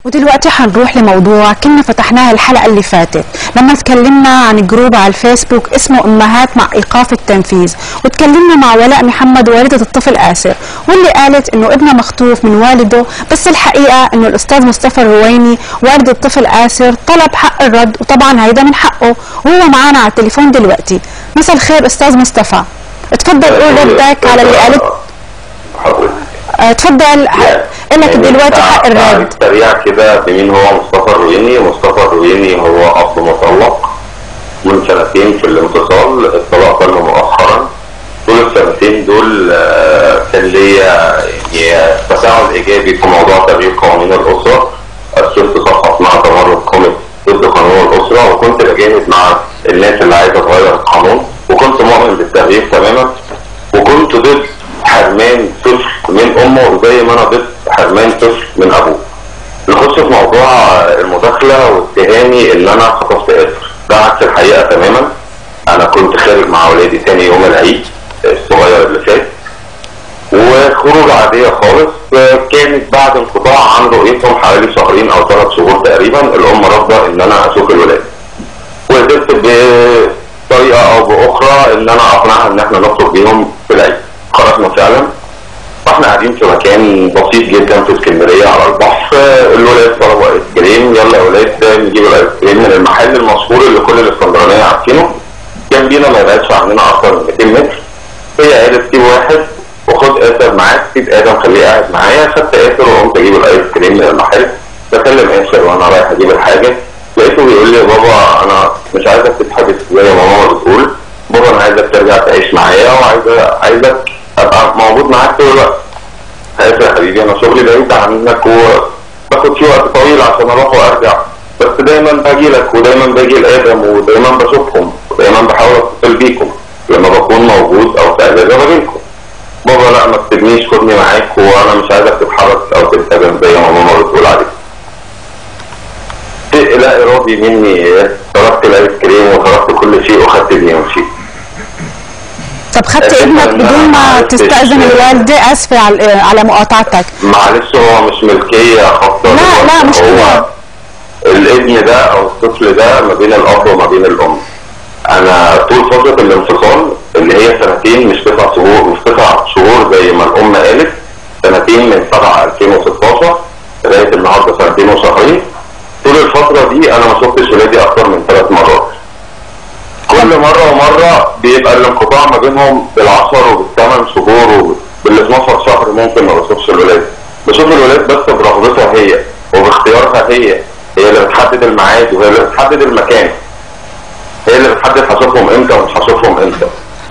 ودلوقتي حنروح لموضوع كنا فتحناه الحلقة اللي فاتت لما تكلمنا عن جروب على الفيسبوك اسمه أمهات مع إيقاف التنفيذ وتكلمنا مع ولاء محمد والدة الطفل آسر واللي قالت إنه ابنها مخطوف من والده بس الحقيقة إنه الأستاذ مصطفى الرويني والد الطفل آسر طلب حق الرد وطبعا هيدا من حقه وهو معنا على التليفون دلوقتي مساء الخير أستاذ مصطفى تفضل قول ردك على اللي قالت آه، تفضل لك دلوقتي حق الرد سريع كده بمين هو مصطفى الرويني مصطفى الرويني هو اب مطلق من سنتين في الانفصال الطلاق تم مؤخرا طول السنتين دول آه، كان ليا يعني تفاعل ايجابي في موضوع تغيير قوانين الاسره اسست صفحه اسمها تمرد قومي ضد قانون الاسره وكنت بجاهد مع الناس اللي عايزه تغير القانون وكنت مؤمن بالتغيير تماما وكنت ضد حرمان طفل من امه زي ما انا ضد حرمان طفل من ابوه. نخش في موضوع المداخله واتهامي ان انا خطفت اسر ده عكس الحقيقه تماما انا كنت خارج مع اولادي تاني يوم العيد الصغير اللي فات وخروج عاديه خالص كانت بعد انقطاع عن رؤيتهم حوالي شهرين او ثلاث شهور تقريبا الام رافضه ان انا اشوف الولاد. وقدرت بطريقه او باخرى ان انا اقنعها ان احنا نخرج بيهم في العيد. خرجنا فعلا واحنا قاعدين في مكان بسيط جدا في اسكندريه على البحر الولاد طلبوا ايس كريم يلا يا ولاد نجيب الايس كريم من المحل المشهور اللي كل الاسكندرانيه عارفينه جنبينا ما يبعدش عننا اكتر من 200 متر هي قالت سيب واحد وخد اسر معاك سيب ادم خليه قاعد معايا خدت اسر وقمت اجيب الايس كريم من المحل بكلم اسر وانا رايح اجيب الحاجه لقيته بيقول لي يا بابا انا مش عايزك تتحبس زي ما ماما بتقول بابا انا عايزك ترجع تعيش معايا وعايز عايزك ابقى موجود معاك طول الوقت عارف يا حبيبي انا شغلي بعيد عنك وباخد فيه وقت طويل عشان اروح وارجع بس دايما باجي لك ودايما باجي لادم ودايما بشوفهم ودايما بحاول اتصل بيكم لما بكون موجود او في اجازه باجيلكم بابا لا ما تسيبنيش خدني معاك وانا مش عايزك تتحرك او تتقدم زي ما ماما بتقول عليك شيء لا ارادي مني تركت الايس كريم وتركت كل شيء وخدت ابني ومشيت طب خدت ابنك بدون ما تستأذن الوالدة اسفة على على مقاطعتك معلش هو مش ملكية خاصة لا لا مش كده الابن ده او الطفل ده ما بين الاب وما بين الام انا طول فترة الانفصال اللي هي سنتين مش تسع شهور مش تسع شهور زي ما الام قالت سنتين من 7 2016 لغاية النهارده سنتين وشهرين طول الفترة دي انا ما شفتش ولادي اكتر من ثلاث مرات كل مرة ومرة بيبقى الانقطاع ما بينهم بالعشر وبالثمان شهور وبال 12 شهر ممكن ما بشوفش الولاد بشوف الولاد بس برغبتها هي وباختيارها هي هي اللي بتحدد الميعاد وهي اللي بتحدد المكان هي اللي بتحدد هشوفهم امتى ومش هشوفهم امتى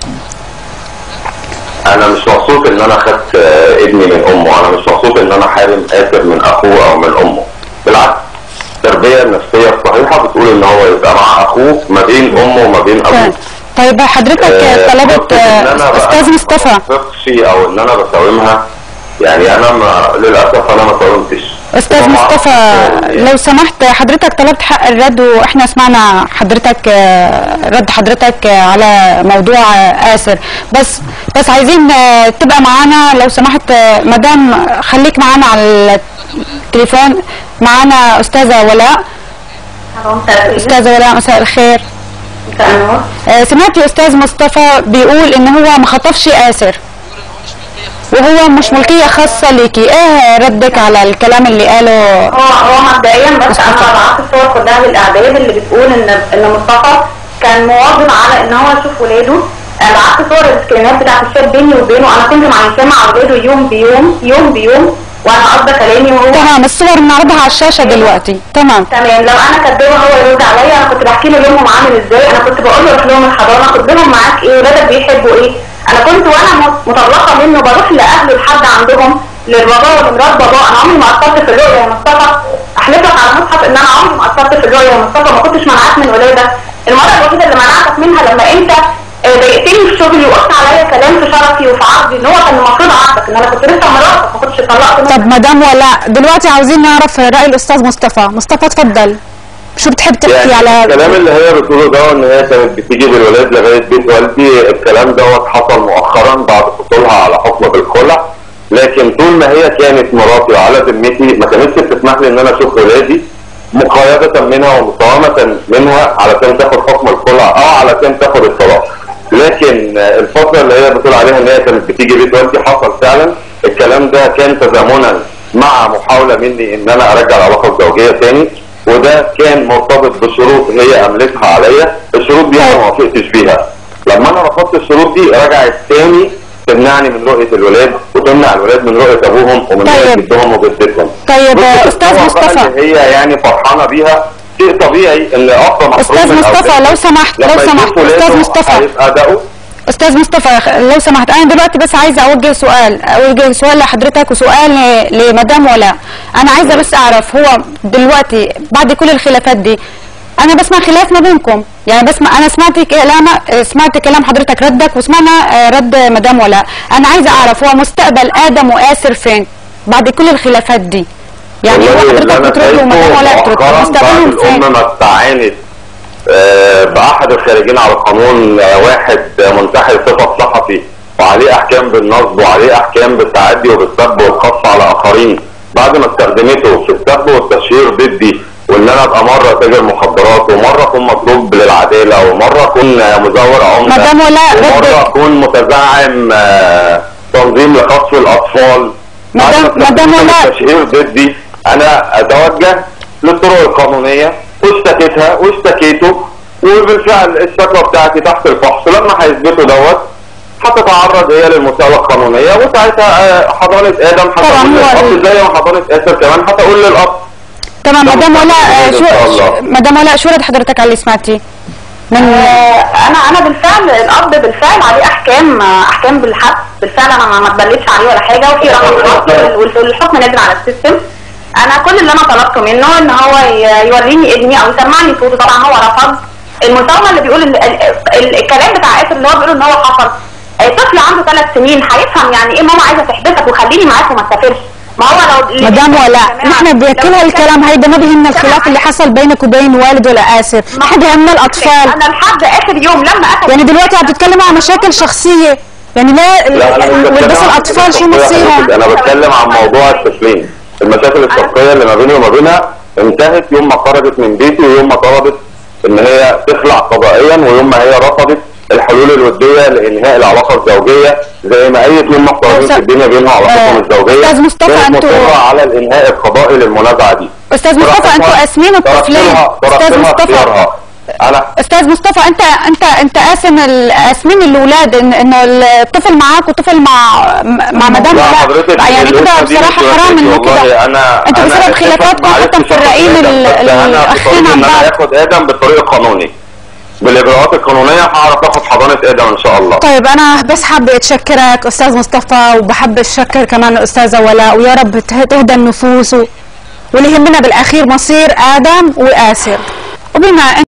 انا مش مبسوط ان انا خدت ابني من امه انا مش مبسوط ان انا حارم اسر من اخوه او من امه بالعكس التربيه النفسيه الصحيحه بتقول ان هو يبقى مع اخوه ما بين امه وما بين ابوه طيب حضرتك آه، طلبت قصدي إن أنا بقى استاذ مصطفى ما بثقش او ان انا بساومها يعني انا ما للاسف انا ما ساومتش استاذ وما مصطفى أعرفش يعني. لو سمحت حضرتك طلبت حق الرد واحنا سمعنا حضرتك آه، رد حضرتك آه، على موضوع آه، آسر بس بس عايزين آه، تبقى معانا لو سمحت آه، مدام خليك معانا على التليفون معانا استاذه ولاء استاذه ولاء مساء الخير آه، سمعت استاذ مصطفى بيقول ان هو ما خطفش آسر وهو مش ملكيه خاصه ليكي ايه ردك على الكلام اللي قاله هو هو مبدئيا بس انا بعت الصور كلها للاعداد اللي بتقول ان ان مصطفى كان مواظب على ان هو يشوف ولاده انا بعت صور السكرينات بتاعت الشات بيني وبينه انا كنت معيشاه مع ولاده يوم بيوم يوم بيوم وانا قصده كلامي وهو تمام الصور بنعرضها على الشاشه دلوقتي تمام تمام لو انا كدابه هو يرد عليا انا كنت بحكي له يومهم عامل ازاي انا كنت بقول له روح لهم الحضانه خد لهم معاك ايه ولادك بيحبوا ايه انا كنت وانا م- مطلقه منه بروح لاهله لحد عندهم للبابا ولمرات بابا انا عمري ما قصرت في الرؤيه يا مصطفى احلف لك على المصحف ان انا عمري ما قصرت في الرؤيه يا مصطفى ما كنتش منعاك من ولادك المره الوحيده اللي منعتك منها لما انت آه، ضايقتني في شغلي وقلت عليا كلام في شرفي وفي عرضي ان هو كان المفروض عرضك ان انا كنت لسه مراتك ما كنتش طلقت منك طب مدام ولاء دلوقتي عاوزين نعرف راي الاستاذ مصطفى مصطفى اتفضل شو بتحب تحكي يعني على الكلام اللي هي بتقوله ده ان هي كانت بتيجي بالولاد لغايه بيت والدي الكلام دوت حصل مؤخرا بعد حصولها على حكم بالخلع لكن طول ما هي كانت مراتي وعلى ذمتي ما كانتش بتسمح لي ان انا اشوف ولادي مقايضة منها ومساومة منها علشان تاخد حكم الخلع او علشان تاخد الطلاق لكن آه، الفترة اللي هي بتقول عليها ان هي كانت بتيجي بيت والدي حصل فعلا الكلام ده كان تزامنا مع محاولة مني ان انا ارجع العلاقة الزوجية تاني وده كان مرتبط بشروط هي املتها عليا الشروط دي انا ما وافقتش بيها لما انا رفضت الشروط دي رجعت تاني تمنعني من رؤية الولاد وتمنع الولاد من رؤية ابوهم ومن رؤية طيب. جدهم وجدتهم طيب بص، آه، استاذ الصورة بقى مصطفى اللي هي يعني فرحانة بيها شيء طبيعي ان اب محروم أستاذ من مصطفى، أولاده. لو سمحت، لو لما يشوف سمحت، أستاذ ولاده مصطفى. هيبقى دقوا استاذ مصطفى لو سمحت انا دلوقتي بس عايزه اوجه سؤال اوجه سؤال لحضرتك وسؤال ل- لمدام ولاء انا عايزه بس اعرف هو دلوقتي بعد كل الخلافات دي انا بسمع خلاف ما بينكم يعني بسمع انا سمعت كلام سمعت كلام حضرتك ردك وسمعنا آه، رد مدام ولاء انا عايزه اعرف هو مستقبل ادم واسر فين بعد كل الخلافات دي يعني هو والله اللي حضرتك أنا بترد شايفه ومدام ولاء بترد مؤخراً مستقبلهم بعد فين الأم ما استعانت آه، بأحد الخارجين على القانون آه، واحد آه، منتحل صفة صحفي وعليه أحكام بالنصب وعليه أحكام بالتعدي وبالسب والقصف على آخرين بعد ما استخدمته في السب والتشهير ضدي وإن أنا أبقى مرة تاجر مخدرات ومرة أكون مطلوب للعدالة ومرة أكون آه، مزور عملة مدام ولاء ومرة ردك. أكون متزعم آه، تنظيم لخطف الأطفال بعد ما مدام- مدام استخدمته ولاء. التشهير ضدي انا اتوجه للطرق القانونيه واشتكيتها واشتكيته وبالفعل الشكوى بتاعتي تحت الفحص لما هيثبتوا دوت هتتعرض هي للمساءله القانونيه وساعتها آه، حضانه ادم طبعاً هتقول هو للاب زي ما حضانه اسر كمان هتقول للاب تمام ده مدام ولاء آه، مستقبل إن شاء شو الله. مدام ولاء شو رد حضرتك على اللي سمعتيه من آه، انا انا بالفعل الاب بالفعل عليه احكام آه، احكام بالحبس بالفعل انا ما- ما اتبلتش عليه ولا حاجه وفي رقم خاص وال- والحكم نازل على السيستم انا كل اللي انا طلبته منه ان هو ي- يوريني ابني او يسمعني صوته طبعا هو رفض المساومه اللي بيقول ال- ال- ال- الكلام بتاع اسر اللي هو بيقول ان هو حصل آه، طفل عنده ثلاث سنين هيفهم يعني ايه ماما عايزه تحبسك وخليني معاك وما تسافرش ما هو لو مدام ولاء نحن بكل هالكلام هيدا ما بيهمنا الخلاف اللي حصل بينك وبين والد ولا آسر نحن بيهمنا الأطفال انا لحد اخر يوم لما اخذ يعني دلوقتي عم تتكلموا عن مشاكل شخصية يعني لا لا انا مش بتكلم بس عن الأطفال شو الشخصية مصيرهم حضرتك، انا بتكلم عن موضوع الطفلين المشاكل الشخصيه اللي ما بيني وما بينها انتهت يوم ما خرجت من بيتي ويوم ما طلبت ان هي تخلع قضائيا ويوم ما هي رفضت الحلول الوديه لانهاء العلاقه الزوجيه زي ما اي اتنين محترمين أستاذ- في الدنيا بينهم علاقتهم آه، الزوجيه أستاذ مصطفى، كانت أنتوا- مصره على الانهاء القضائي للمنازعه دي أستاذ مصطفى تركتها- أنتوا قاسمين الطفلين تركتها- أستاذ تركتها مصطفى اختيارها. انا استاذ مصطفى انت انت انت قاسم ال- قاسمين الاولاد ان انه الطفل معاك وطفل مع مع مدام لا ولاء. حضرتك يعني كده الأسرة دي بصراحه مش حرام انه والله كده انا انتوا أنا بسبب أسفة خلافاتكم معرفتش حتى مفرقين آدم، ال- بس أنا الاخين بطريق عن ان انا بعض اخد ادم بالطريق القانوني بالاجراءات القانونيه هعرف اخد حضانه ادم ان شاء الله طيب انا بس حابه اتشكرك استاذ مصطفى وبحب اتشكر كمان الاستاذه ولاء ويا رب ته- تهدى النفوس و- واللي يهمنا بالاخير مصير ادم واسر وبما